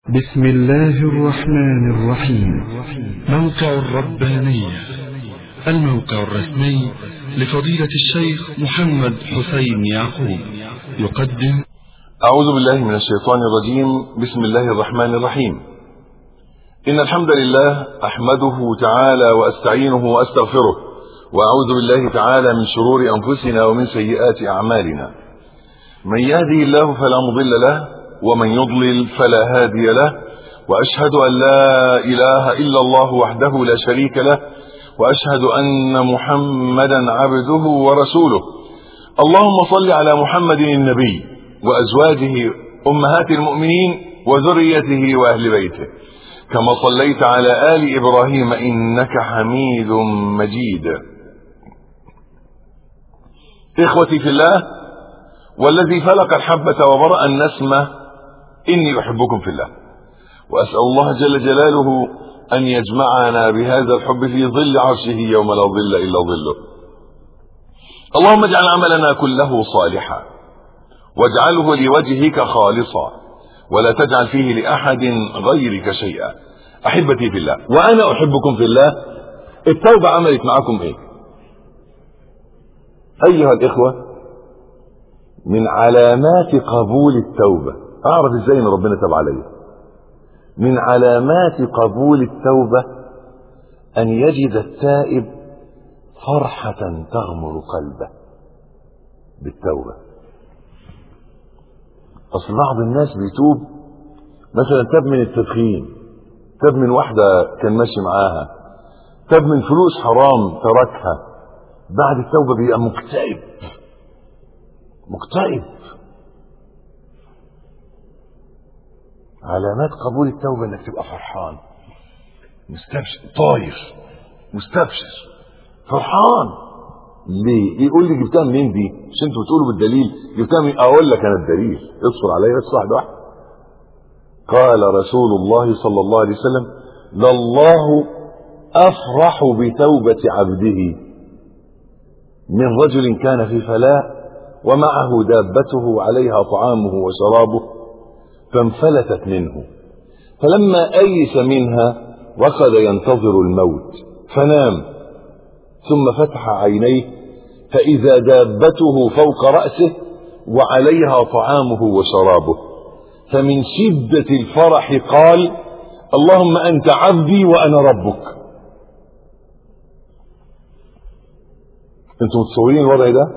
بسم الله الرحمن الرحيم موقع الربانية الموقع الرسمي لفضيلة الشيخ محمد حسين يعقوب يقدم أعوذ بالله من الشيطان الرجيم بسم الله الرحمن الرحيم إن الحمد لله أحمده تعالى وأستعينه وأستغفره وأعوذ بالله تعالى من شرور أنفسنا ومن سيئات أعمالنا من يهدي الله فلا مضل له ومن يضلل فلا هادي له وأشهد أن لا إله إلا الله وحده لا شريك له وأشهد أن محمدا عبده ورسوله اللهم صل على محمد النبي وأزواجه أمهات المؤمنين وذريته وأهل بيته كما صليت على آل إبراهيم إنك حميد مجيد إخوتي في الله والذي فلق الحبة وبرأ النسمة إني أحبكم في الله وأسأل الله جل جلاله أن يجمعنا بهذا الحب في ظل عرشه يوم لا ظل إلا ظله اللهم اجعل عملنا كله صالحا واجعله لوجهك خالصا ولا تجعل فيه لأحد غيرك شيئا أحبتي في الله وأنا أحبكم في الله التوبة عملت معكم إيه أيها الإخوة من علامات قبول التوبة أعرف إزاي إن ربنا تاب عليا من علامات قبول التوبة أن يجد التائب فرحة تغمر قلبه بالتوبة أصل بعض الناس بيتوب مثلا تاب من التدخين تاب من واحدة كان ماشي معاها تاب من فلوس حرام تركها بعد التوبة بيبقى مكتئب مكتئب علامات قبول التوبة انك تبقى فرحان مستبشر طاير مستبشر فرحان ليه؟ يقول لي جبتها منين دي؟ مش انتوا بتقولوا بالدليل جبتها منين؟ اقول لك انا الدليل اصبر عليا بس واحده واحده. قال رسول الله صلى الله عليه وسلم: لله افرح بتوبة عبده من رجل كان في فلاة ومعه دابته عليها طعامه وشرابه فانفلتت منه فلما أيس منها رقد ينتظر الموت فنام ثم فتح عينيه فإذا دابته فوق رأسه وعليها طعامه وشرابه فمن شدة الفرح قال اللهم أنت عبدي وأنا ربك انتم متصورين الوضع ده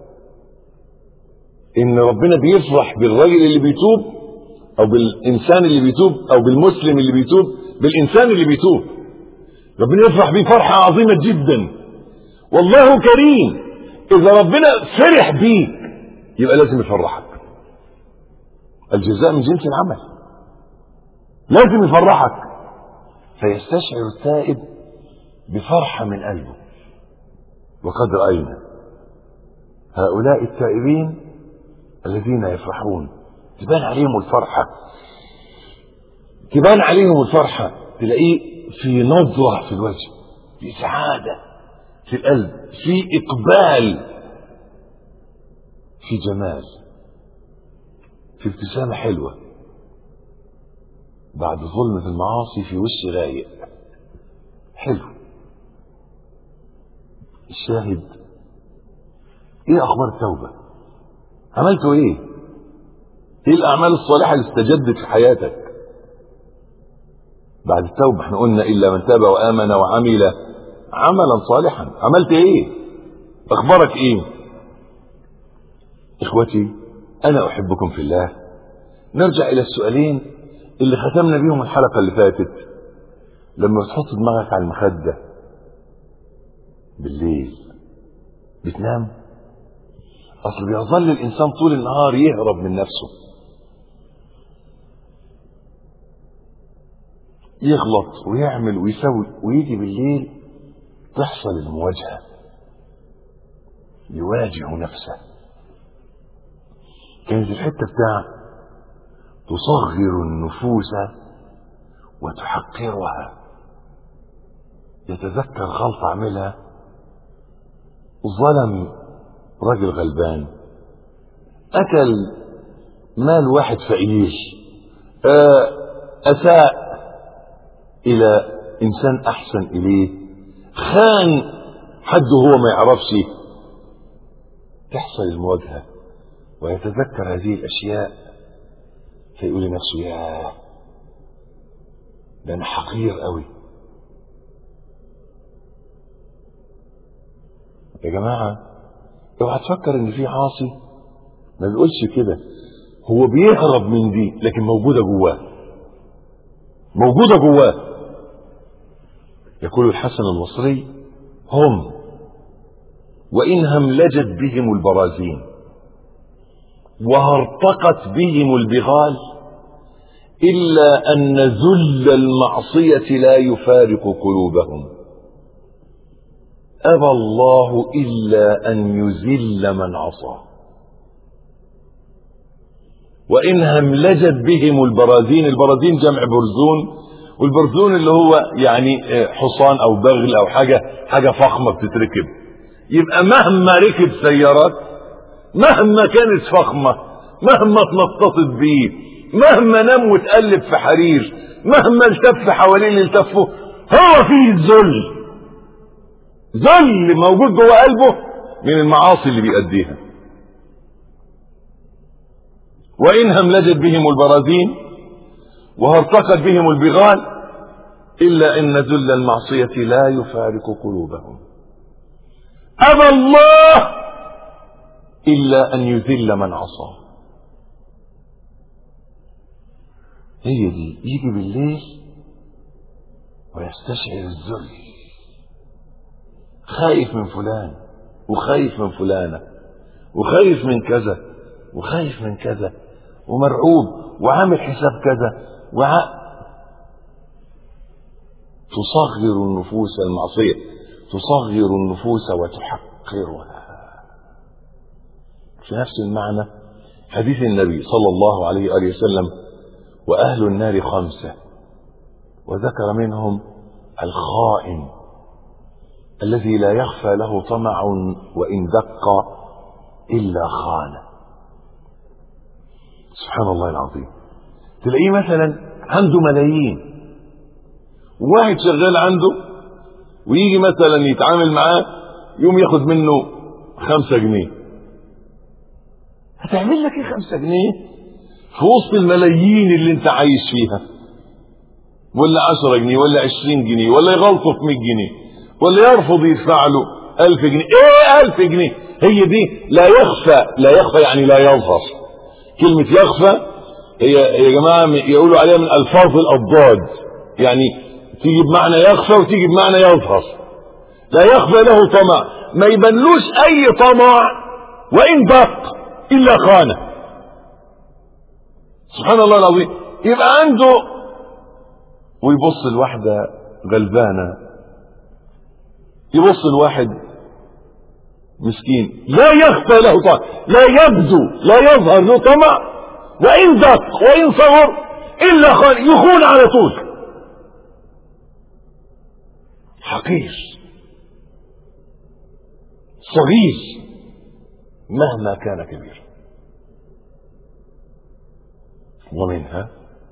ان ربنا بيفرح بالراجل اللي بيتوب او بالانسان اللي بيتوب او بالمسلم اللي بيتوب بالانسان اللي بيتوب ربنا يفرح بيه فرحه عظيمه جدا والله كريم اذا ربنا فرح بيك يبقى لازم يفرحك الجزاء من جنس العمل لازم يفرحك فيستشعر التائب بفرحه من قلبه وقد راينا هؤلاء التائبين الذين يفرحون تبان عليهم الفرحة تبان عليهم الفرحة تلاقيه في نظرة في الوجه في سعادة في القلب في إقبال في جمال في ابتسامة حلوة بعد ظلمة المعاصي في وش رايق حلو الشاهد ايه اخبار التوبة عملتوا ايه ايه الاعمال الصالحه اللي استجدت في حياتك بعد التوبه احنا قلنا الا من تاب وامن وعمل عملا صالحا عملت ايه اخبارك ايه اخوتي انا احبكم في الله نرجع الى السؤالين اللي ختمنا بيهم الحلقه اللي فاتت لما تحط دماغك على المخده بالليل بتنام اصل بيظل الانسان طول النهار يهرب من نفسه يغلط ويعمل ويسوي ويجي بالليل تحصل المواجهة يواجه نفسه كانت الحتة بتاع تصغر النفوس وتحقرها يتذكر غلطة عملها ظلم راجل غلبان أكل مال واحد فقير آه أساء إلى إنسان أحسن إليه خان حد هو ما يعرفش تحصل المواجهة ويتذكر هذه الأشياء فيقول لنفسه يا ده أنا حقير قوي يا جماعة اوعى تفكر ان في عاصي ما بيقولش كده هو بيهرب من دي لكن موجودة جواه موجودة جواه يقول الحسن البصري هم وإن هملجت بهم البرازين وهرطقت بهم البغال إلا أن ذل المعصية لا يفارق قلوبهم أبى الله إلا أن يذل من عصاه وإن هملجت بهم البرازين البرازين جمع برزون والبرزون اللي هو يعني حصان أو بغل أو حاجة حاجة فخمة بتتركب يبقى مهما ركب سيارات مهما كانت فخمة مهما اتنططت بيه مهما نام وتقلب في حرير مهما التف حوالين اللي التفه هو فيه الذل ذل موجود جوه قلبه من المعاصي اللي بيأديها وإن هملجت بهم البرازين وهرتقت بهم البغال إلا أن ذل المعصية لا يفارق قلوبهم أبى الله إلا أن يذل من عصاه هي دي يجي بالليل ويستشعر الذل خايف من فلان وخايف من فلانة وخايف من كذا وخايف من كذا ومرعوب وعامل حساب كذا وع... تصغر النفوس المعصية تصغر النفوس وتحقرها في نفس المعنى حديث النبي صلى الله عليه وآله وسلم وأهل النار خمسة وذكر منهم الخائن الذي لا يخفى له طمع وإن دق إلا خان سبحان الله العظيم تلاقيه مثلا عنده ملايين واحد شغال عنده ويجي مثلا يتعامل معاه يوم ياخد منه خمسة جنيه هتعمل لك ايه خمسة جنيه في وسط الملايين اللي انت عايش فيها ولا عشرة جنيه ولا عشرين جنيه ولا يغلطه في مية جنيه ولا يرفض يدفع له ألف جنيه ايه ألف جنيه هي دي لا يخفى لا يخفى يعني لا يظهر كلمة يخفى هي يا جماعة يقولوا عليها من ألفاظ الأضداد يعني تيجي بمعنى يخفى وتيجي بمعنى يظهر لا يخفى له طمع ما يبنلوش أي طمع وإن دق إلا خانه سبحان الله العظيم يبقى عنده ويبص لواحدة غلبانة يبص لواحد مسكين لا يخفى له طمع لا يبدو لا يظهر له طمع وإن دق وإن صغر إلا خان يخون على طول حقير صغير مهما كان كبير ومنها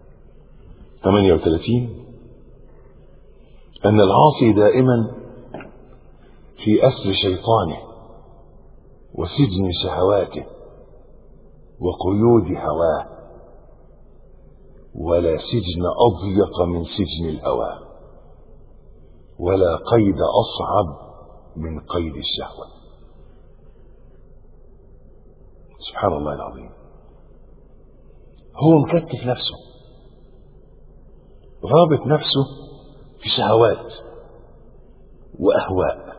38 أن العاصي دائما في أسر شيطانه وسجن شهواته وقيود هواه ولا سجن أضيق من سجن الهوى ولا قيد أصعب من قيد الشهوة سبحان الله العظيم هو مكتف نفسه رابط نفسه في شهوات وأهواء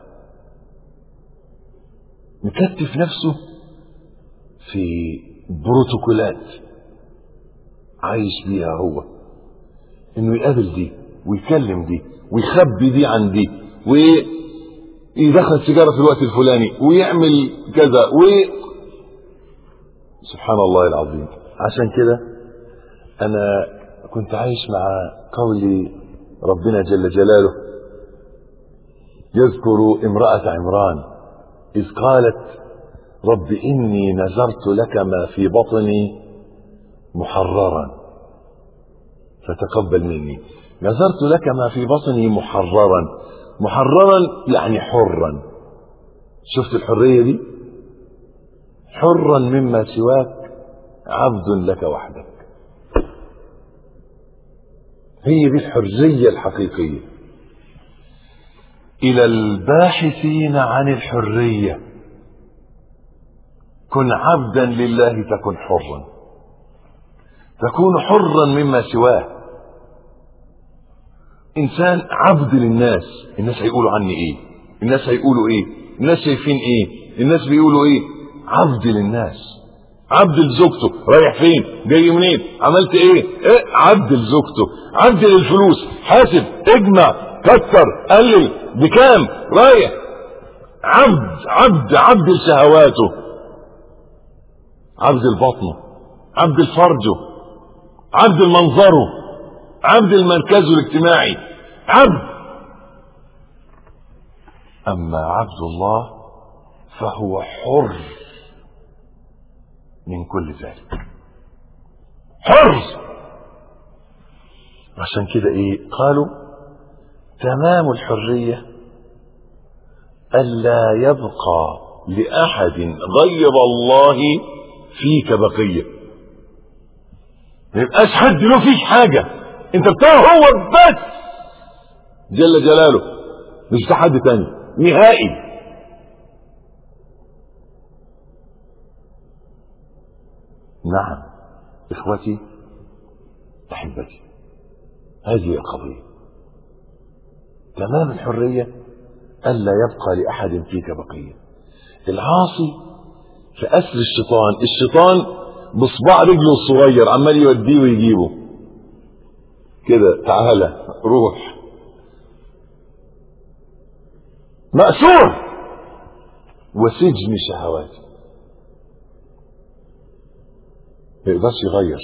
مكتف نفسه في بروتوكولات عايش بيها هو انه يقابل دي ويكلم دي ويخبي دي عن دي ويدخل سيجاره في الوقت الفلاني ويعمل كذا و سبحان الله العظيم عشان كده انا كنت عايش مع قول ربنا جل جلاله يذكر امرأة عمران إذ قالت رب إني نذرت لك ما في بطني محررا فتقبل مني نذرت لك ما في بطني محررا محررا يعني حرا شفت الحرية دي حرا مما سواك عبد لك وحدك هي دي الحرية الحقيقية إلى الباحثين عن الحرية كن عبدا لله تكن حرا تكون حرا مما سواه انسان عبد للناس الناس هيقولوا عني ايه الناس هيقولوا ايه الناس شايفين ايه الناس بيقولوا ايه عبد للناس عبد لزوجته رايح فين جاي منين عملت ايه, إيه؟ عبد لزوجته عبد للفلوس حاسب اجمع كتر قلل بكام رايح عبد عبد عبد لشهواته عبد لبطنه عبد لفرجه عبد لمنظره عبد لمركزه الاجتماعي عبد اما عبد الله فهو حر من كل ذلك حر عشان كده ايه قالوا تمام الحرية ألا يبقى لأحد غير الله فيك بقية ما يبقاش حد له فيك حاجة انت بتاعه هو بس جل جلاله مش بتاع حد تاني نهائي نعم اخوتي احبتي هذه القضيه تمام الحريه الا يبقى لاحد فيك بقيه العاصي في اسر الشيطان الشيطان بصباع رجله الصغير عمال يوديه ويجيبه كده تعالى روح مأسور وسجن شهواته ما يقدرش يغير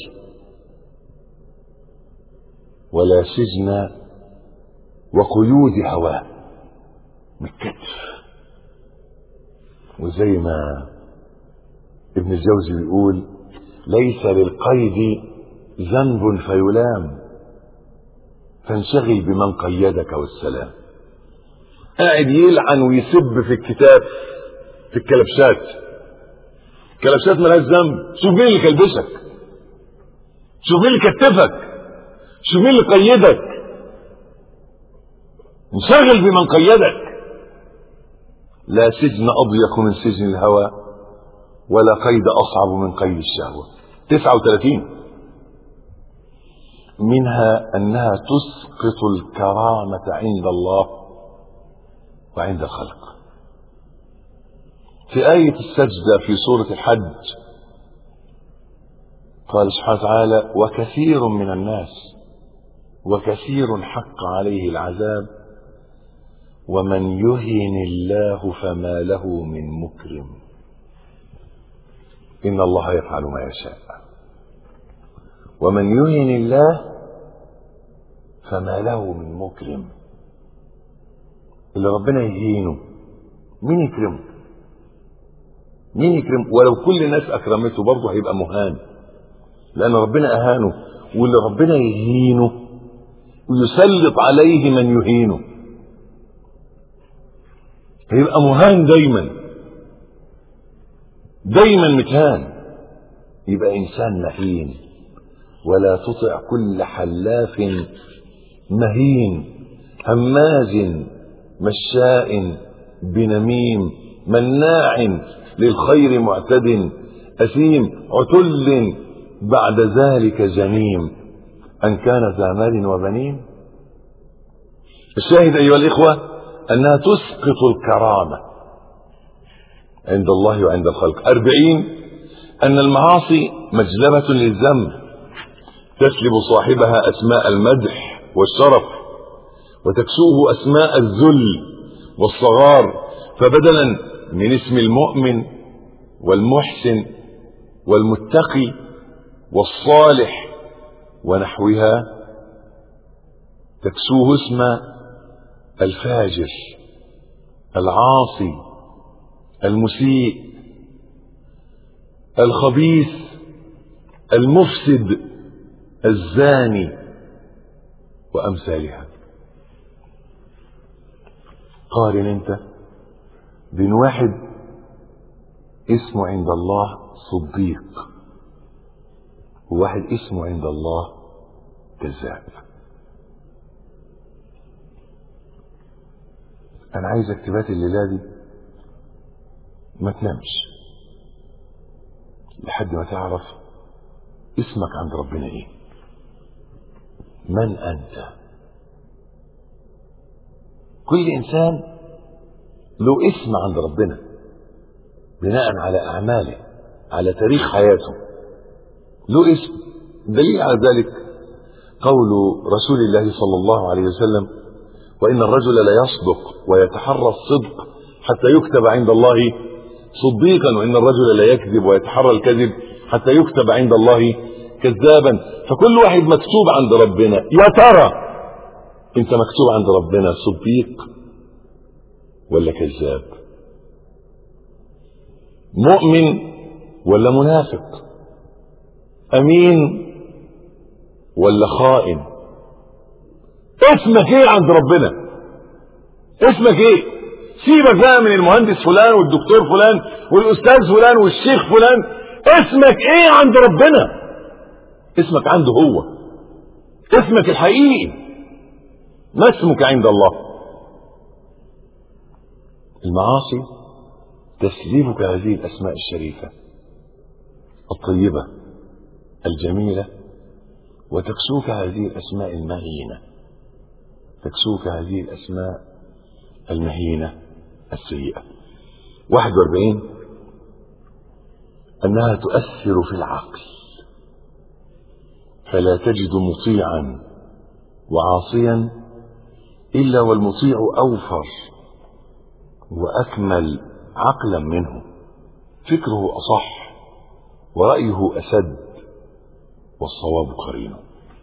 ولا سجن وقيود هواه من الكتف وزي ما ابن الجوزي بيقول ليس للقيد ذنب فيلام فانشغل بمن قيدك والسلام قاعد يلعن ويسب في الكتاب في الكلبشات الكلبشات ملهاش ذنب شوف مين اللي كلبشك شوف مين اللي كتفك شوف مين اللي قيدك انشغل بمن قيدك لا سجن اضيق من سجن الهوى ولا قيد اصعب من قيد الشهوه 39 منها انها تسقط الكرامه عند الله وعند الخلق في آية السجدة في سورة الحج قال سبحانه وتعالى وكثير من الناس وكثير حق عليه العذاب ومن يهن الله فما له من مكرم إن الله يفعل ما يشاء ومن يهن الله فما له من مكرم اللي ربنا يهينه مين يكرمه مين يكرم ولو كل الناس اكرمته برضه هيبقى مهان لان ربنا اهانه واللي ربنا يهينه ويسلط عليه من يهينه هيبقى مهان دايما دايما متهان يبقى انسان مهين ولا تطع كل حلاف مهين هماز مشاء بنميم مناع للخير معتد أثيم عتل بعد ذلك زنيم أن كان ذا مال وبنين الشاهد أيها الإخوة أنها تسقط الكرامة عند الله وعند الخلق أربعين أن المعاصي مجلبة للذنب تسلب صاحبها أسماء المدح والشرف وتكسوه أسماء الذل والصغار فبدلا من اسم المؤمن والمحسن والمتقي والصالح ونحوها تكسوه اسم الفاجر العاصي المسيء الخبيث المفسد الزاني وأمثالها قارن أنت بين واحد اسمه عند الله صديق وواحد اسمه عند الله كذاب انا عايزك تبات الليله دي ما تنامش لحد ما تعرف اسمك عند ربنا ايه من انت كل انسان له اسم عند ربنا بناء على اعماله على تاريخ حياته له اسم دليل على ذلك قول رسول الله صلى الله عليه وسلم وان الرجل لا يصدق ويتحرى الصدق حتى يكتب عند الله صديقا وان الرجل لا يكذب ويتحرى الكذب حتى يكتب عند الله كذابا فكل واحد مكتوب عند ربنا يا ترى انت مكتوب عند ربنا صديق ولا كذاب مؤمن ولا منافق امين ولا خائن اسمك ايه عند ربنا اسمك ايه سيبك بقى من المهندس فلان والدكتور فلان والاستاذ فلان والشيخ فلان اسمك ايه عند ربنا اسمك عنده هو اسمك الحقيقي ما اسمك عند الله المعاصي تسليبك هذه الاسماء الشريفه الطيبه الجميله وتكسوك هذه الاسماء المهينه تكسوك هذه الاسماء المهينه السيئه 41 انها تؤثر في العقل فلا تجد مطيعا وعاصيا الا والمطيع اوفر واكمل عقلا منه فكره اصح رايه اسد والصواب قرينه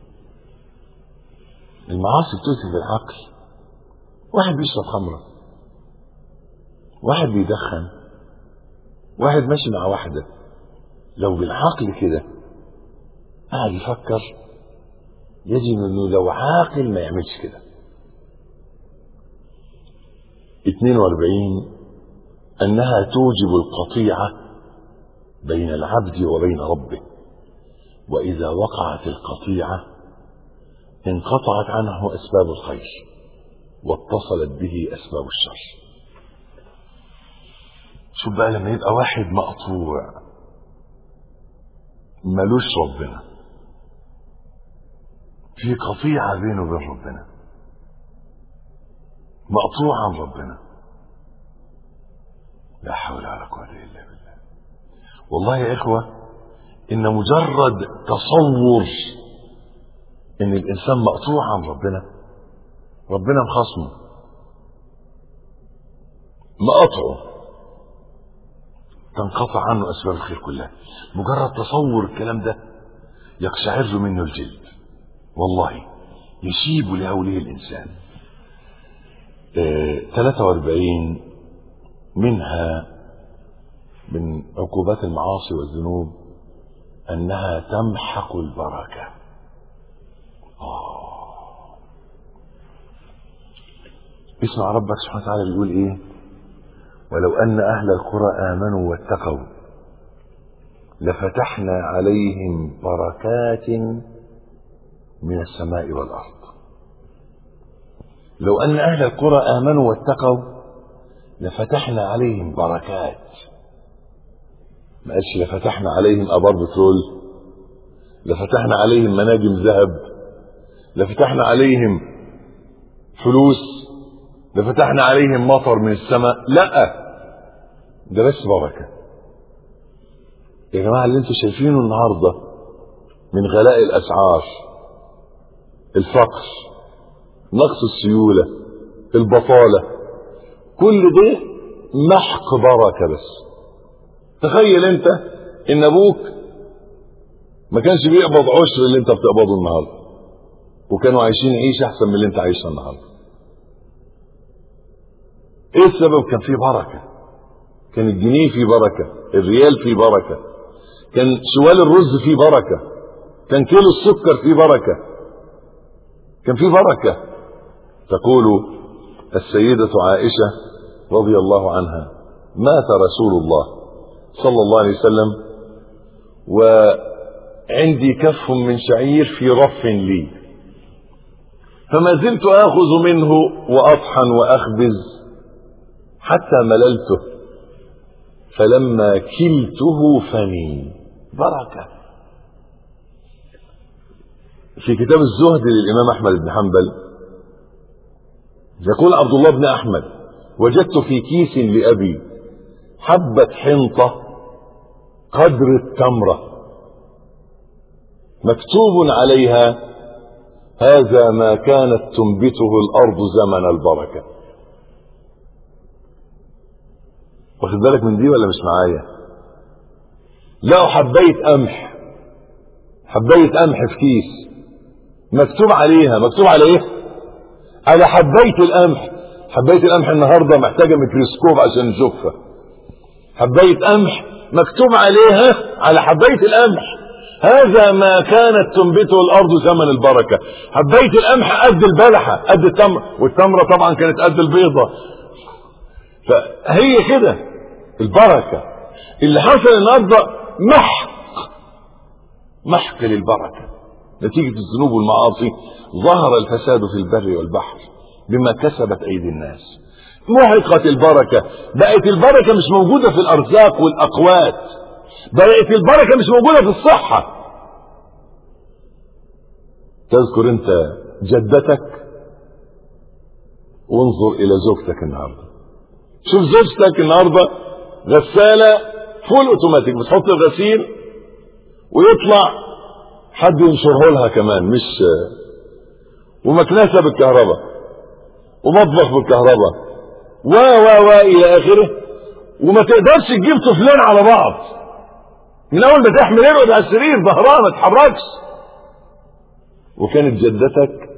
المعاصي بتؤثر في العقل واحد بيشرب خمره واحد بيدخن واحد ماشي مع واحده لو بالعقل كده قاعد يفكر يجب انه لو عاقل ما يعملش كده 42 انها توجب القطيعه بين العبد وبين ربه واذا وقعت القطيعه انقطعت عنه اسباب الخير واتصلت به اسباب الشر شوف بقى لما يبقى واحد مقطوع ملوش ربنا في قطيعة بينه وبين ربنا مقطوع عن ربنا لا حول ولا قوة إلا بالله والله يا إخوة إن مجرد تصور إن الإنسان مقطوع عن ربنا ربنا مخصمه مقطعه تنقطع عنه أسباب الخير كلها مجرد تصور الكلام ده يقشعر منه الجلد والله يشيب لهوله الإنسان آه 43 منها من عقوبات المعاصي والذنوب أنها تمحق البركة آه. اسمع ربك سبحانه وتعالى بيقول ايه ولو أن أهل القرى آمنوا واتقوا لفتحنا عليهم بركات من السماء والأرض لو أن أهل القرى آمنوا واتقوا لفتحنا عليهم بركات ما قالش لفتحنا عليهم أبار بترول لفتحنا عليهم مناجم ذهب لفتحنا عليهم فلوس لفتحنا عليهم مطر من السماء لا ده بس بركة يا جماعة اللي انتوا شايفينه النهاردة من غلاء الأسعار الفقر نقص السيولة البطالة كل ده محق بركة بس تخيل انت ان ابوك ما كانش بيقبض عشر اللي انت بتقبضه النهارده وكانوا عايشين عيشه احسن من اللي انت عايشها النهارده ايه السبب كان فيه بركه كان الجنيه فيه بركه الريال فيه بركه كان شوال الرز فيه بركه كان كيلو السكر فيه بركه كان في بركة تقول السيدة عائشة رضي الله عنها مات رسول الله صلى الله عليه وسلم وعندي كف من شعير في رف لي فما زلت آخذ منه وأطحن وأخبز حتى مللته فلما كلته فني بركة في كتاب الزهد للإمام أحمد بن حنبل يقول عبد الله بن أحمد وجدت في كيس لأبي حبة حنطة قدر التمرة مكتوب عليها هذا ما كانت تنبته الأرض زمن البركة واخد بالك من دي ولا مش معايا لقوا حباية قمح حباية قمح في كيس مكتوب عليها مكتوب على ايه على حباية القمح حباية القمح النهاردة محتاجة ميكروسكوب عشان نشوفها حباية قمح مكتوب عليها على حباية القمح هذا ما كانت تنبته الارض زمن البركة حباية القمح قد البلحة قد التمر والتمرة طبعا كانت قد البيضة فهي كده البركة اللي حصل النهارده محق محق للبركة نتيجة الذنوب والمعاصي ظهر الفساد في البر والبحر بما كسبت أيدي الناس محقت البركة بقت البركة مش موجودة في الأرزاق والأقوات بقت البركة مش موجودة في الصحة تذكر أنت جدتك وانظر إلى زوجتك النهارده شوف زوجتك النهارده غسالة فول اوتوماتيك بتحط الغسيل ويطلع حد ينشره لها كمان مش ومكنسة بالكهرباء ومطبخ بالكهرباء و و و الى اخره وما تقدرش تجيب طفلين على بعض من اول ما تحمل يقعد على السرير ظهرها ما تتحركش وكانت جدتك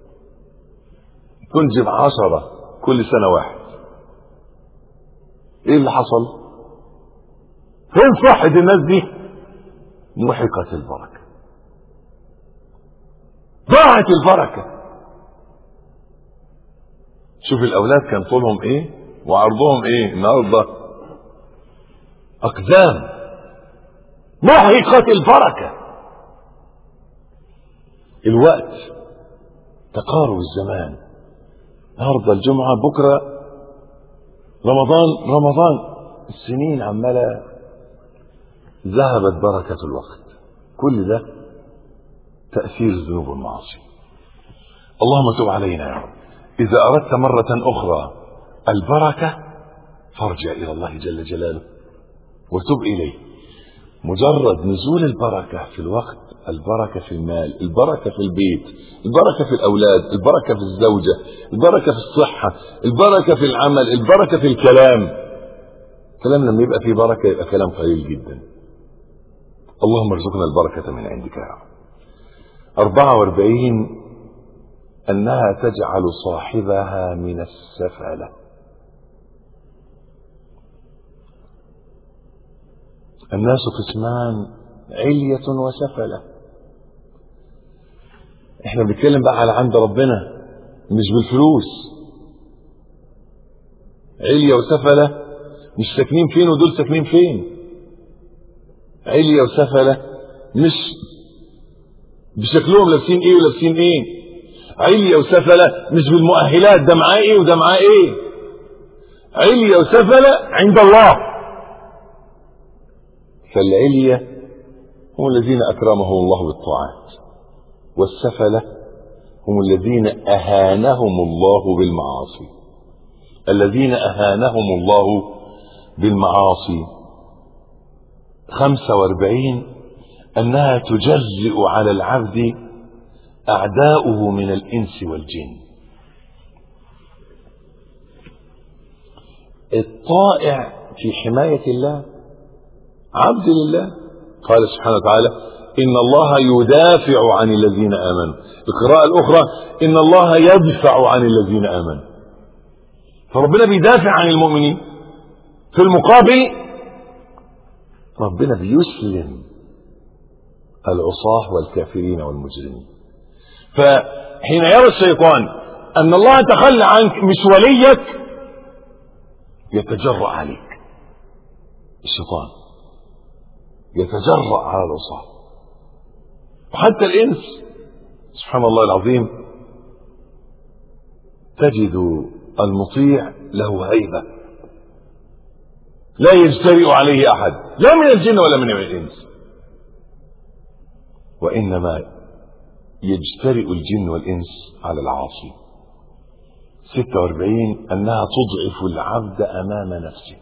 تنجب عشرة كل سنة واحد ايه اللي حصل فين صحة الناس دي محقت البركة ضاعت البركة شوف الاولاد كان طولهم ايه وعرضهم ايه النهارده اقدام محقت البركة الوقت تقارب الزمان النهارده الجمعة بكرة رمضان رمضان السنين عمالة ذهبت بركة الوقت كل ده تأثير الذنوب والمعاصي اللهم تب علينا يا رب إذا أردت مرة أخرى البركة فارجع إلى الله جل جلاله وتب إليه مجرد نزول البركة في الوقت البركة في المال البركة في البيت البركة في الأولاد البركة في الزوجة البركة في الصحة البركة في العمل البركة في الكلام الكلام لما يبقى فيه بركة يبقى كلام قليل جدا اللهم ارزقنا البركة من عندك يا رب 44 أنها تجعل صاحبها من السفلة الناس قسمان علية وسفلة احنا بنتكلم بقى على عند ربنا مش بالفلوس علية وسفلة مش ساكنين فين ودول ساكنين فين علية وسفلة مش بشكلهم لابسين ايه ولابسين ايه علية وسفلة مش بالمؤهلات ده معاه ايه وده معاه ايه علية وسفلة عند الله فالعلية هم الذين أكرمهم الله بالطاعات والسفلة هم الذين أهانهم الله بالمعاصي الذين أهانهم الله بالمعاصي خمسة واربعين أنها تجزئ على العبد أعداؤه من الإنس والجن الطائع في حماية الله عبد لله قال سبحانه وتعالى إن الله يدافع عن الذين آمنوا القراءة الأخرى إن الله يدفع عن الذين آمنوا فربنا بيدافع عن المؤمنين في المقابل ربنا بيسلم العصاة والكافرين والمجرمين فحين يرى الشيطان أن الله تخلى عنك مش وليك يتجرأ عليك الشيطان يتجرأ على العصاة وحتى الإنس سبحان الله العظيم تجد المطيع له هيبة لا يجترئ عليه أحد لا من الجن ولا من الإنس وإنما يجترئ الجن والإنس على العاصي 46 أنها تضعف العبد أمام نفسه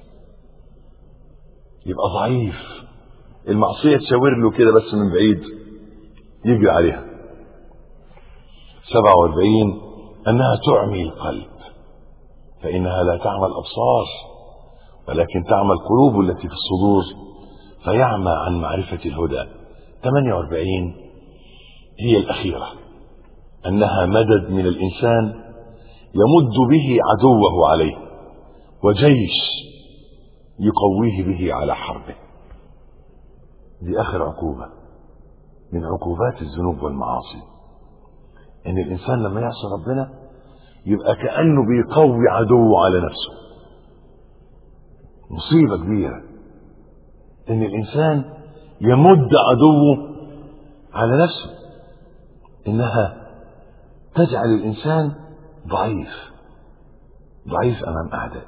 يبقى ضعيف المعصية تشاور له كده بس من بعيد يجري عليها 47 أنها تعمي القلب فإنها لا تعمى الأبصار ولكن تعمى القلوب التي في الصدور فيعمى عن معرفة الهدى 48 هي الأخيرة أنها مدد من الإنسان يمد به عدوه عليه وجيش يقويه به على حربه دي آخر عقوبة من عقوبات الذنوب والمعاصي ان الانسان لما يعصي ربنا يبقى كانه بيقوي عدوه على نفسه مصيبه كبيره ان الانسان يمد عدوه على نفسه انها تجعل الانسان ضعيف ضعيف امام اعدائه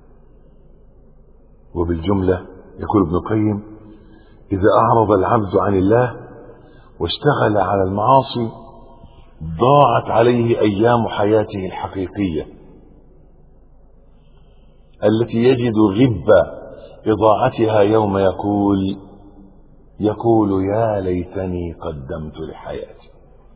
وبالجمله يقول ابن القيم اذا اعرض العبد عن الله واشتغل على المعاصي ضاعت عليه ايام حياته الحقيقيه التي يجد غب اضاعتها يوم يقول يقول يا ليتني قدمت لحياتي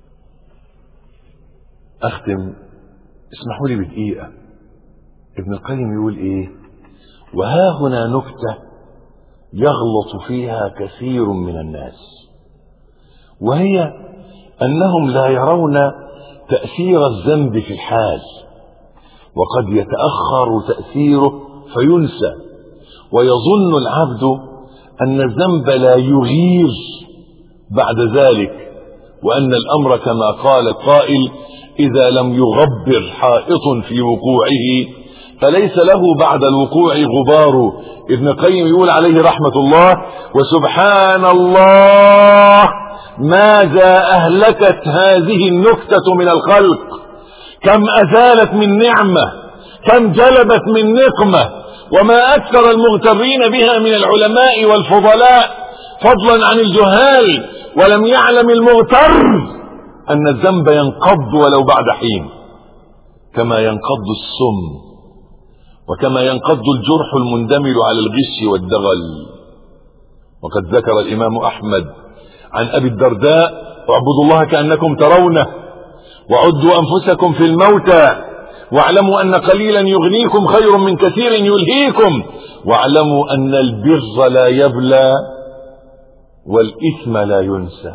اختم اسمحوا لي بدقيقه ابن القيم يقول ايه وها هنا نكته يغلط فيها كثير من الناس وهي انهم لا يرون تاثير الذنب في الحال وقد يتاخر تاثيره فينسى ويظن العبد ان الذنب لا يغير بعد ذلك وان الامر كما قال القائل اذا لم يغبر حائط في وقوعه فليس له بعد الوقوع غبار ابن القيم يقول عليه رحمه الله وسبحان الله ماذا اهلكت هذه النكته من الخلق كم ازالت من نعمه كم جلبت من نقمه وما اكثر المغترين بها من العلماء والفضلاء فضلا عن الجهال ولم يعلم المغتر ان الذنب ينقض ولو بعد حين كما ينقض السم وكما ينقض الجرح المندمل على الغش والدغل وقد ذكر الامام احمد عن ابي الدرداء واعبدوا الله كانكم ترونه وعدوا انفسكم في الموتى واعلموا ان قليلا يغنيكم خير من كثير يلهيكم واعلموا ان البر لا يبلى والاثم لا ينسى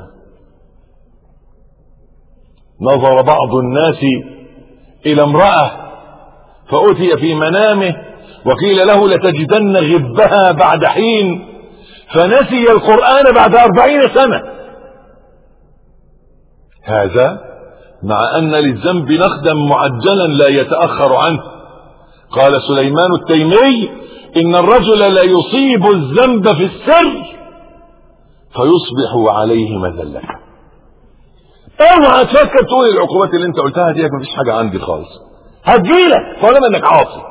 نظر بعض الناس الى امراه فاتي في منامه وقيل له لتجدن غبها بعد حين فنسي القرآن بعد أربعين سنة هذا مع أن للذنب نخدا معجلا لا يتأخر عنه قال سليمان التيمي إن الرجل لا يصيب الذنب في السر فيصبح عليه مذلة اوعى تفكر تقول العقوبات اللي انت قلتها دي مفيش حاجة عندي خالص هتجيلك طالما انك عاصي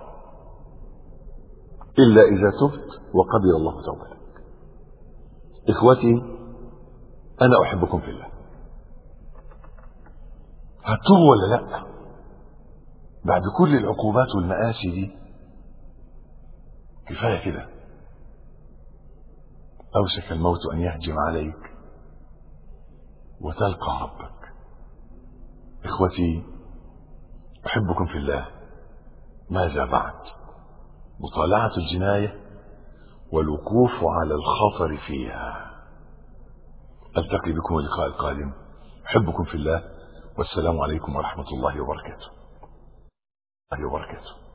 الا اذا تبت وقبل الله توبتك اخوتي انا احبكم في الله هتوبوا ولا لا بعد كل العقوبات والمآسي دي كفايه كده اوشك الموت ان يهجم عليك وتلقى ربك اخوتي احبكم في الله ماذا بعد مطالعه الجنايه والوقوف على الخطر فيها التقي بكم اللقاء القادم احبكم في الله والسلام عليكم ورحمه الله وبركاته الله وبركاته